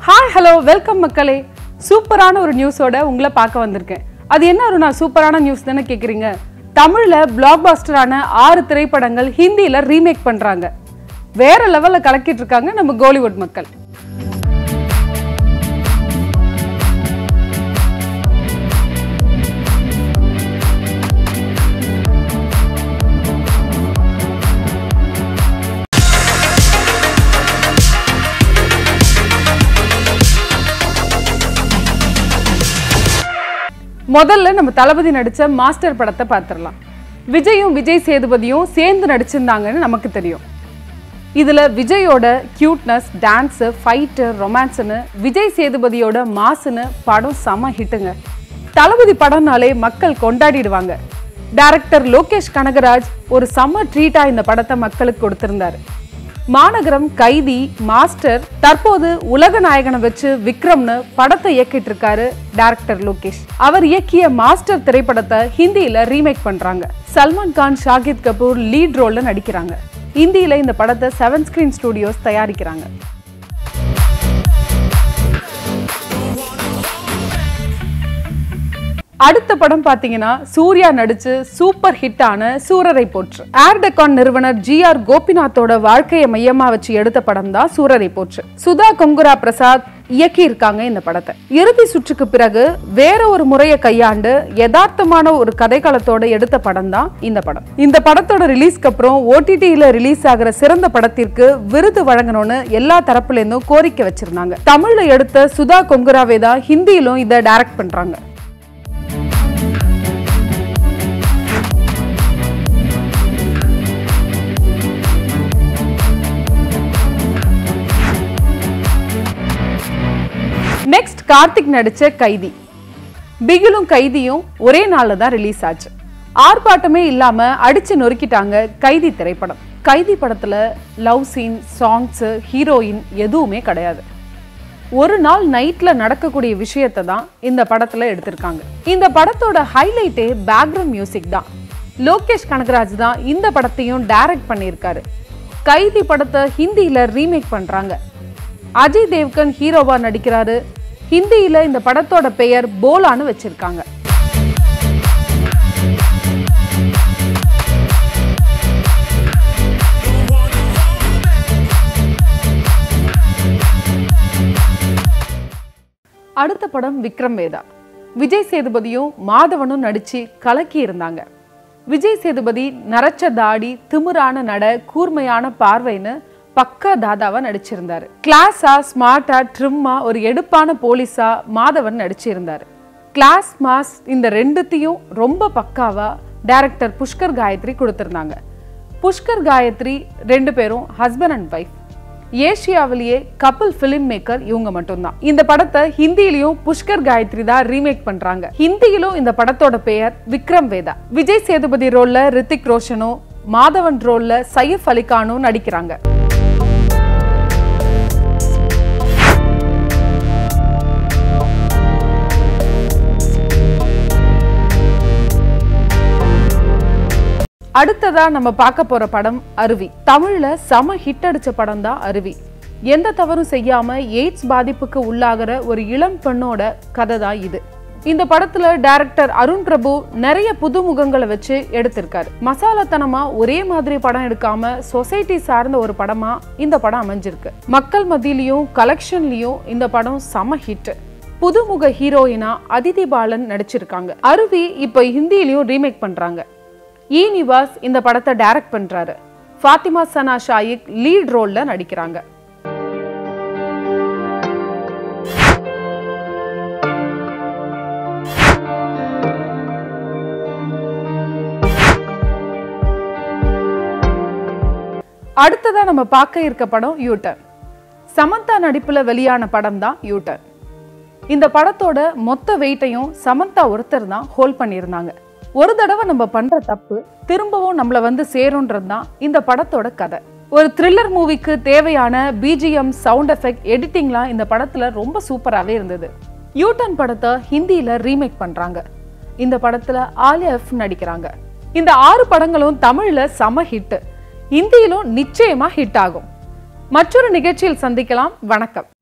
hi hello welcome மக்களே சூப்பரான ஒரு நியூஸோட உங்களை பார்க்க வந்திருக்கேன் அது என்ன ஒரு நான் சூப்பரான நியூஸ் தானே கேட்குறீங்க தமிழில் பிளாக் பாஸ்டரான ஆறு திரைப்படங்கள் ஹிந்தியில் ரீமேக் பண்ணுறாங்க வேற லெவலில் கலக்கிட்டு இருக்காங்க நம்ம கோலிவுட் மக்கள் முதல்ல நம்ம தளபதி நடிச்ச மாஸ்டர் படத்தை பார்த்துடலாம் விஜயும் விஜய் சேதுபதியும் சேர்ந்து நடிச்சிருந்தாங்கன்னு நமக்கு தெரியும் இதுல விஜயோட கியூட்னஸ் டான்ஸு ஃபைட்டு ரொமான்ஸ்னு விஜய் சேதுபதியோட மாசுன்னு படம் செம ஹிட்டுங்க தளபதி படம்னாலே மக்கள் கொண்டாடிடுவாங்க டைரக்டர் லோகேஷ் கனகராஜ் ஒரு செம்ம ட்ரீட்டா இந்த படத்தை மக்களுக்கு கொடுத்திருந்தாரு மாநகரம் கைதி மாஸ்டர் தற்போது உலக நாயகனை வச்சு விக்ரம்னு படத்தை இயக்கிட்டு இருக்காரு டைரக்டர் லோகேஷ் அவர் இயக்கிய மாஸ்டர் திரைப்படத்தை ஹிந்தியில ரீமேக் பண்றாங்க சல்மான் கான் ஷாகித் கபூர் லீட் ரோல்ல நடிக்கிறாங்க இந்தியில இந்த படத்தை செவன் ஸ்கிரீன் ஸ்டுடியோஸ் தயாரிக்கிறாங்க அடுத்த படம் பாத்தீங்கன்னா சூர்யா நடிச்சு சூப்பர் ஹிட்டான சூரரை போற்று ஏர்டெக்கான் நிறுவனர் ஜி ஆர் கோபிநாத்தோட வாழ்க்கையை மையமா வச்சு எடுத்த படம் தான் சூரரை போற்று சுதா கொங்குரா பிரசாத் இயக்கி இருக்காங்க இந்த படத்தை இறுதி சுற்றுக்கு பிறகு வேற ஒரு முறையை கையாண்டு யதார்த்தமான ஒரு கதைக்களத்தோட எடுத்த படம் தான் இந்த படம் இந்த படத்தோட ரிலீஸ்க்கு அப்புறம் ஓடிடியில ரிலீஸ் ஆகிற சிறந்த படத்திற்கு விருது வழங்கணும்னு எல்லா தரப்புல இருந்தும் கோரிக்கை வச்சிருந்தாங்க தமிழ்ல எடுத்த சுதா கொங்குராவே தான் ஹிந்தியிலும் இதை டைரக்ட் பண்றாங்க நெக்ஸ்ட் கார்த்திக் நடிச்ச கைதி பிகிலும் கைதியும் ஒரே நாள்ல தான் ரிலீஸ் ஆச்சு ஆர்ப்பாட்டமே இல்லாம அடிச்சு நொறுக்கிட்டாங்க கைதி திரைப்படம் கைதி படத்துல லவ் சீன் சாங்ஸ் ஹீரோயின் எதுவுமே கிடையாது ஒரு நாள் நைட்ல நடக்கக்கூடிய விஷயத்தை தான் இந்த படத்துல எடுத்திருக்காங்க இந்த படத்தோட ஹைலைட்டே பேக்ரவுண்ட் மியூசிக் தான் லோகேஷ் கனகராஜ் தான் இந்த படத்தையும் டைரக்ட் பண்ணியிருக்காரு கைதி படத்தை ஹிந்தியில ரீமேக் பண்றாங்க அஜய் தேவ்கன் ஹீரோவா நடிக்கிறாரு ஹிந்தியில இந்த படத்தோட பெயர் போலான்னு வச்சிருக்காங்க அடுத்த படம் விக்ரம் வேதா விஜய் சேதுபதியும் மாதவனும் நடிச்சு கலக்கி இருந்தாங்க விஜய் சேதுபதி நரச்ச தாடி திமிரான நட கூர்மையான பார்வைன்னு பக்கா தாதாவா நடிச்சிருந்தாரு கிளாஸா ஸ்மார்ட்டா ட்ரிம்மா ஒரு எடுப்பான போலீஸா மாதவன் நடிச்சிருந்தாரு கிளாஸ் மாஸ் இந்த ரெண்டுத்தையும் ரொம்ப பக்காவா டைரக்டர் புஷ்கர் காயத்ரி கொடுத்திருந்தாங்க புஷ்கர் காயத்ரி ரெண்டு பேரும் ஹஸ்பண்ட் அண்ட் ஒய்ஃப் ஏஷியாவிலேயே கப்பல் பிலிம் மேக்கர் இவங்க மட்டும்தான் இந்த படத்தை ஹிந்தியிலையும் புஷ்கர் காயத்ரி தான் ரீமேக் பண்றாங்க ஹிந்தியிலும் இந்த படத்தோட பெயர் விக்ரம் வேதா விஜய் சேதுபதி ரோல்ல ரித்திக் ரோஷனும் மாதவன் ரோல்ல சையப் அலிகானும் நடிக்கிறாங்க அடுத்ததா நம்ம பார்க்க போற படம் அருவி தமிழ்ல செம ஹிட் அடிச்ச படம் தான் அருவி எந்த தவறும் செய்யாம எய்ட்ஸ் பாதிப்புக்கு உள்ளாகிற ஒரு இளம் பெண்ணோட கதை தான் இது இந்த படத்துல டைரக்டர் அருண் பிரபு நிறைய புது முகங்களை வச்சு எடுத்திருக்காரு மசாலாத்தனமா ஒரே மாதிரி படம் எடுக்காம சொசைட்டி சார்ந்த ஒரு படமா இந்த படம் அமைஞ்சிருக்கு மக்கள் மத்தியிலையும் கலெக்ஷன்லயும் இந்த படம் செம ஹிட் புதுமுக ஹீரோயினா அதிதி பாலன் நடிச்சிருக்காங்க அருவி இப்ப ஹிந்திலையும் ரீமேக் பண்றாங்க இ நிவாஸ் இந்த படத்தை டைரக்ட் பண்றாரு ஃபாத்திமா சனா ஷாயிக் லீட் ரோல்ல நடிக்கிறாங்க அடுத்ததா நம்ம பார்க்க இருக்க படம் யூட்டர்ன் சமந்தா நடிப்புல வெளியான படம் தான் யூட்டர்ன் இந்த படத்தோட மொத்த வெயிட்டையும் சமந்தா ஒருத்தர் தான் ஹோல்ட் பண்ணியிருந்தாங்க ஒரு தடவை நம்ம பண்ற தப்பு திரும்பவும் நம்மள வந்து சேரும்ன்றது தான் இந்த படத்தோட கதை ஒரு த்ரில்லர் மூவிக்கு தேவையான பிஜிஎம் சவுண்ட் எஃபெக்ட் எடிட்டிங்லாம் இந்த படத்துல ரொம்ப சூப்பராகவே இருந்தது யூட்டன் படத்தை ஹிந்தியில ரீமேக் பண்றாங்க இந்த படத்துல ஆலியா எஃப் நடிக்கிறாங்க இந்த ஆறு படங்களும் தமிழ்ல செம ஹிட் இந்தியிலும் நிச்சயமா ஹிட் ஆகும் மற்றொரு நிகழ்ச்சியில் சந்திக்கலாம் வணக்கம்